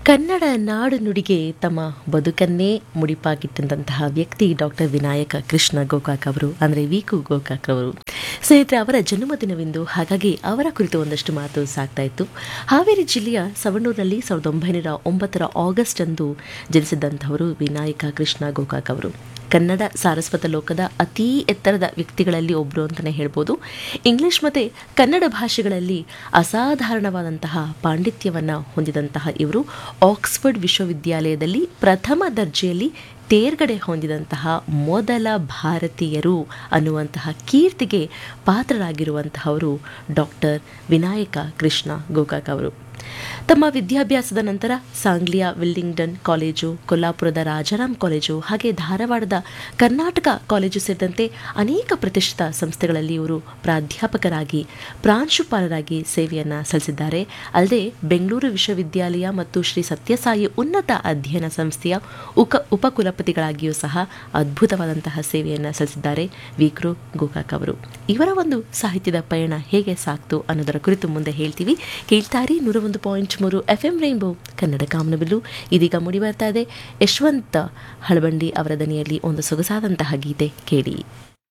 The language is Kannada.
ಕನ್ನಡ ನಾಡು ನುಡಿಗೆ ತಮ್ಮ ಬದುಕನ್ನೇ ಮುಡಿಪಾಗಿಟ್ಟಂತಹ ವ್ಯಕ್ತಿ ಡಾಕ್ಟರ್ ವಿನಾಯಕ ಕೃಷ್ಣ ಗೋಕಾಕ್ ಅವರು ಅಂದರೆ ವಿಕು ಗೋಕಾಕ್ ಅವರು ಸ್ನೇಹಿತರೆ ಅವರ ಜನ್ಮದಿನವಿಂದು ಹಾಗಾಗಿ ಅವರ ಕುರಿತು ಒಂದಷ್ಟು ಮಾತು ಸಾಗ್ತಾ ಇತ್ತು ಹಾವೇರಿ ಜಿಲ್ಲೆಯ ಸವಣೂರಿನಲ್ಲಿ ಸಾವಿರದ ಒಂಬೈನೂರ ಒಂಬತ್ತರ ಆಗಸ್ಟ್ ಅಂದು ಜನಿಸಿದಂಥವರು ವಿನಾಯಕ ಕೃಷ್ಣ ಗೋಕಾಕ್ ಅವರು ಕನ್ನಡ ಸಾರಸ್ವತ ಲೋಕದ ಅತೀ ಎತ್ತರದ ವ್ಯಕ್ತಿಗಳಲ್ಲಿ ಒಬ್ಬರು ಅಂತಲೇ ಹೇಳ್ಬೋದು ಇಂಗ್ಲಿಷ್ ಮತ್ತು ಕನ್ನಡ ಭಾಷೆಗಳಲ್ಲಿ ಅಸಾಧಾರಣವಾದಂತಹ ಪಾಂಡಿತ್ಯವನ್ನು ಹೊಂದಿದಂತಹ ಇವರು ಆಕ್ಸ್ಫರ್ಡ್ ವಿಶ್ವವಿದ್ಯಾಲಯದಲ್ಲಿ ಪ್ರಥಮ ದರ್ಜೆಯಲ್ಲಿ ತೇರ್ಗಡೆ ಹೊಂದಿದಂತಹ ಮೊದಲ ಭಾರತೀಯರು ಅನ್ನುವಂತಹ ಕೀರ್ತಿಗೆ ಪಾತ್ರರಾಗಿರುವಂತಹವರು ಡಾಕ್ಟರ್ ವಿನಾಯಕ ಕೃಷ್ಣ ಗೋಕಾಕ್ ಅವರು ತಮ್ಮ ವಿದ್ಯಾಭ್ಯಾಸದ ನಂತರ ಸಾಂಗ್ಲಿಯ ವಿಲ್ಲಿಂಗ್ಡನ್ ಕಾಲೇಜು ಕೊಲ್ಲಾಪುರದ ರಾಜಾರಾಮ್ ಕಾಲೇಜು ಹಾಗೆ ಧಾರವಾಡದ ಕರ್ನಾಟಕ ಕಾಲೇಜು ಸೇರಿದಂತೆ ಅನೇಕ ಪ್ರತಿಷ್ಠಿತ ಸಂಸ್ಥೆಗಳಲ್ಲಿ ಇವರು ಪ್ರಾಧ್ಯಾಪಕರಾಗಿ ಪ್ರಾಂಶುಪಾಲರಾಗಿ ಸೇವೆಯನ್ನು ಸಲ್ಲಿಸಿದ್ದಾರೆ ಅಲ್ಲದೆ ಬೆಂಗಳೂರು ವಿಶ್ವವಿದ್ಯಾಲಯ ಮತ್ತು ಶ್ರೀ ಸತ್ಯಸಾಯಿ ಉನ್ನತ ಅಧ್ಯಯನ ಸಂಸ್ಥೆಯ ಉಕ ಉಪಕುಲಪತಿಗಳಾಗಿಯೂ ಸಹ ಅದ್ಭುತವಾದಂತಹ ಸೇವೆಯನ್ನು ಸಲ್ಲಿಸಿದ್ದಾರೆ ವಿಕ್ರು ಗೋಕಾಕ್ ಅವರು ಇವರ ಒಂದು ಸಾಹಿತ್ಯದ ಪಯಣ ಹೇಗೆ ಸಾಕ್ತು ಅನ್ನೋದರ ಕುರಿತು ಮುಂದೆ ಹೇಳ್ತೀವಿ ಕೇಳ್ತಾರೆ ನೂರ ಒಂದು ಪಾಯಿಂಟ್ ಮೂರು ಎಫ್ ಎಂ ರೈನ್ಬೋ ಕನ್ನಡ ಕಾಮನಬಿಲ್ಲು ಇದೀಗ ಮುಡಿ ಬರ್ತಾ ಇದೆ ಯಶವಂತ ಹಳಬಂಡಿ ಅವರ ದನಿಯಲ್ಲಿ ಒಂದು ಸೊಗಸಾದಂತಹ ಗೀತೆ ಕೇಳಿ